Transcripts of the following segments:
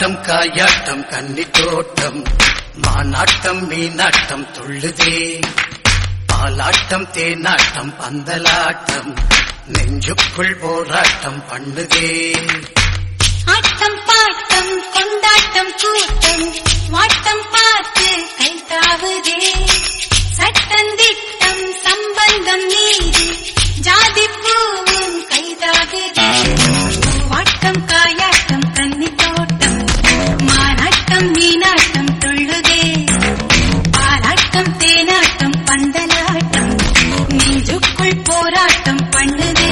ஆட்டம் காயாட்டம் கன்னி தோட்டம் மானாட்டம் மீனாட்டம் துள்ளுதே பாலாட்டம் தேனாட்டம் பந்தலாட்டம் நெஞ்சுக்குள் போராட்டம் பண்ணுதே ஆட்டம் பாட்டம் கொண்டாட்டம் கூட்டம் வாட்டம் பார்த்து கை தாவுதே சட்டந்திட்டம் சம்பந்தம் மீது ஜாதி பூவும் கைதாகுதே வாட்டம் காயாட்டம் கன்னி தோட்டம் மானாட்டம் மீனாட்டம் துள்ளுதே பாலாட்டம் தேனாட்டம் பந்தலாட்டம் நெஞ்சுக்குள் போராட்டம் பண்ணுதே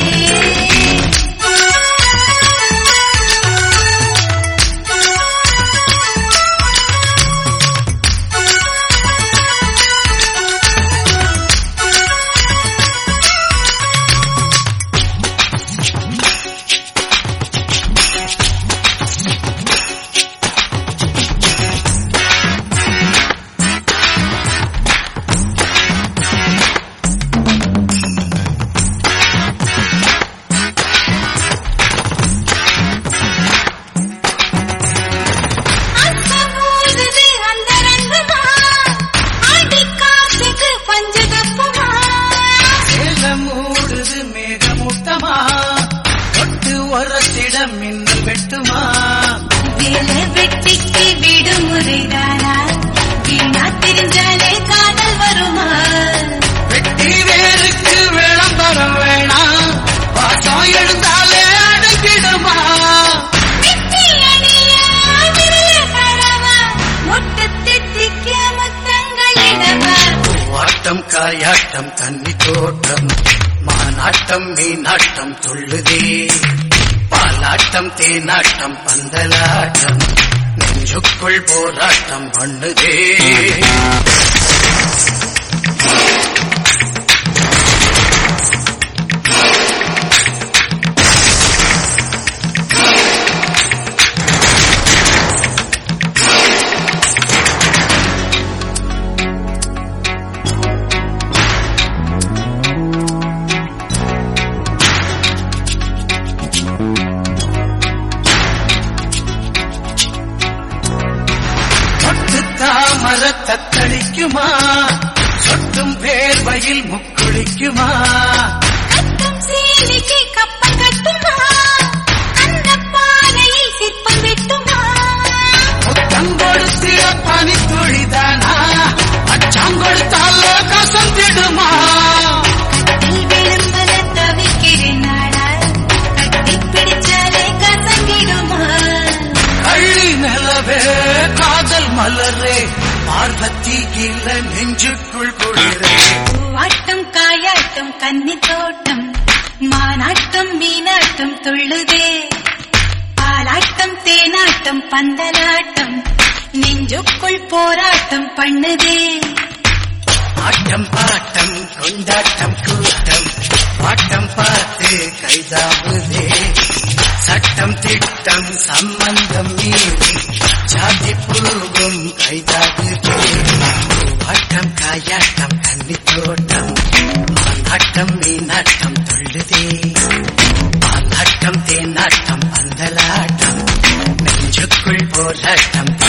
அசமூடுது அந்த ரங்கமா ஆடி காத்துக்கு பஞ்சகப்புமா சேலம் மூடுது மேகமூட்டமா தொட்டு ஒரத்திடம் மின்னல் வெட்டுமா வேலை வெட்டிக்கு விடுமுறைதானா வீணா தெரிஞ்சாலே காதல் வருமா வெட்டி வேருக்கு விளம்பரம் வேணாம் பாசம் எழுந்தாலே அடங்கிடுமா வெட்டி அடிய விரல தரவா மொட்டு திட்டிக்க முத்தங்களிடவா ஆட்டம் காயாட்டம் தண்ணி தோட்டம் மானாட்டம் மீனாட்டம் துள்ளுதே பாலாட்டம் தேனாட்டம் பந்தலாட்டம் நெஞ்சுக்குள் போராட்டம் பண்ணுதே சொட்டு தாமர தத்தளிக்குமா சொட்டும் வேர்வையில் முக்குளிக்குமா கட்டும் சீலிக்கு கப்பல் கட்டுமா அந்த பானையில் சிற்பம் வெட்டுமா முத்தம் கொடுத்திட பனி துளிதானா அச்சம் கொடுத்தால கசந்திடுமா கட்டில் விளம்பர தவிக்கிறேன் நாடா கட்டி பிடிச்சாலே கசங்கிடுமா கள்ளி நிலவே காதல் மலரே பார்வத்தி இல்ல நெஞ்சுக்குள் குளிரே பூவாட்டம் காயாட்டம் கன்னி தோட்டம் மானாட்டம் மீனாட்டம் துள்ளுதே பாலாட்டம் தேனாட்டம் பந்தலாட்டம் நெஞ்சுக்குள் போராட்டம் பண்ணுதே ஆட்டம் பாட்டம் கொண்டாட்டம் கூட்டம் பாட்டம் பார்த்து கைதாவுதே சட்டம் திட்டம் சம்பந்தம் மீறி சாதி பூவும் கைதாகுதே ஆட்டம் காயாட்டம் கன்னி தோட்டம் ஆட்டம் மீனாட்டம் துள்ளுதே பாலாட்டம் தேனாட்டம் பந்தலாட்டம் நெஞ்சுக்குள் போராட்டம்